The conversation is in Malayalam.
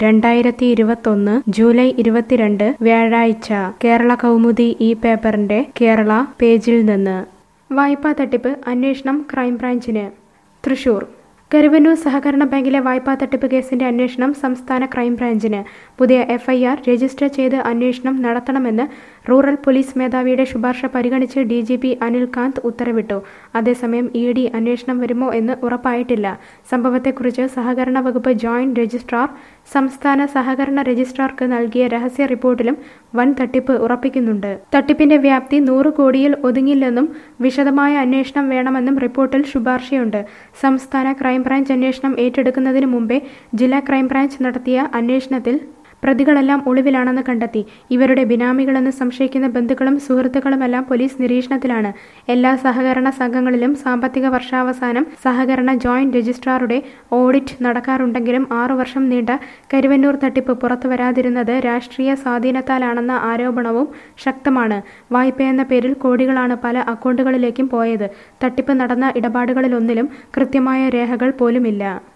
രണ്ടായിരത്തി ഇരുപത്തൊന്ന് ജൂലൈ ഇരുപത്തിരണ്ട് വ്യാഴാഴ്ച കേരള കൗമുദി ഈ പേപ്പറിന്റെ കേരള പേജിൽ നിന്ന് വായ്പാ തട്ടിപ്പ് അന്വേഷണം ക്രൈംബ്രാഞ്ചിന് തൃശൂർ കരുവന്നൂർ സഹകരണ ബാങ്കിലെ വായ്പാ തട്ടിപ്പ് കേസിന്റെ അന്വേഷണം സംസ്ഥാന ക്രൈംബ്രാഞ്ചിന് പുതിയ എഫ്ഐആർ രജിസ്റ്റർ ചെയ്ത് അന്വേഷണം നടത്തണമെന്ന് റൂറൽ പോലീസ് മേധാവിയുടെ ശുപാർശ പരിഗണിച്ച് ഡി ജി പി അനിൽകാന്ത് ഉത്തരവിട്ടു അതേസമയം ഇ ഡി അന്വേഷണം വരുമോ എന്ന് ഉറപ്പായിട്ടില്ല സംഭവത്തെക്കുറിച്ച് സഹകരണ വകുപ്പ് ജോയിന്റ് രജിസ്ട്രാർ സംസ്ഥാന സഹകരണ രജിസ്ട്രാർക്ക് നൽകിയ രഹസ്യ റിപ്പോർട്ടിലും വൻ തട്ടിപ്പ് ഉറപ്പിക്കുന്നുണ്ട് തട്ടിപ്പിന്റെ വ്യാപ്തി നൂറ് കോടിയിൽ ഒതുങ്ങില്ലെന്നും വിശദമായ അന്വേഷണം വേണമെന്നും റിപ്പോർട്ടിൽ ശുപാർശയുണ്ട് സംസ്ഥാന ക്രൈംബ്രാഞ്ച് അന്വേഷണം ഏറ്റെടുക്കുന്നതിന് മുമ്പേ ജില്ലാ ക്രൈംബ്രാഞ്ച് നടത്തിയ അന്വേഷണത്തിൽ പ്രതികളെല്ലാം ഒളിവിലാണെന്ന് കണ്ടെത്തി ഇവരുടെ ബിനാമികളെന്ന് സംശയിക്കുന്ന ബന്ധുക്കളും സുഹൃത്തുക്കളുമെല്ലാം പോലീസ് നിരീക്ഷണത്തിലാണ് എല്ലാ സഹകരണ സംഘങ്ങളിലും സാമ്പത്തിക വർഷാവസാനം സഹകരണ ജോയിന്റ് രജിസ്ട്രാറുടെ ഓഡിറ്റ് നടക്കാറുണ്ടെങ്കിലും ആറു വർഷം നീണ്ട കരുവന്നൂർ തട്ടിപ്പ് പുറത്തുവരാതിരുന്നത് രാഷ്ട്രീയ സ്വാധീനത്താലാണെന്ന ആരോപണവും ശക്തമാണ് വായ്പയെന്ന പേരിൽ കോടികളാണ് പല അക്കൗണ്ടുകളിലേക്കും പോയത് തട്ടിപ്പ് നടന്ന ഇടപാടുകളിലൊന്നിലും കൃത്യമായ രേഖകൾ പോലുമില്ല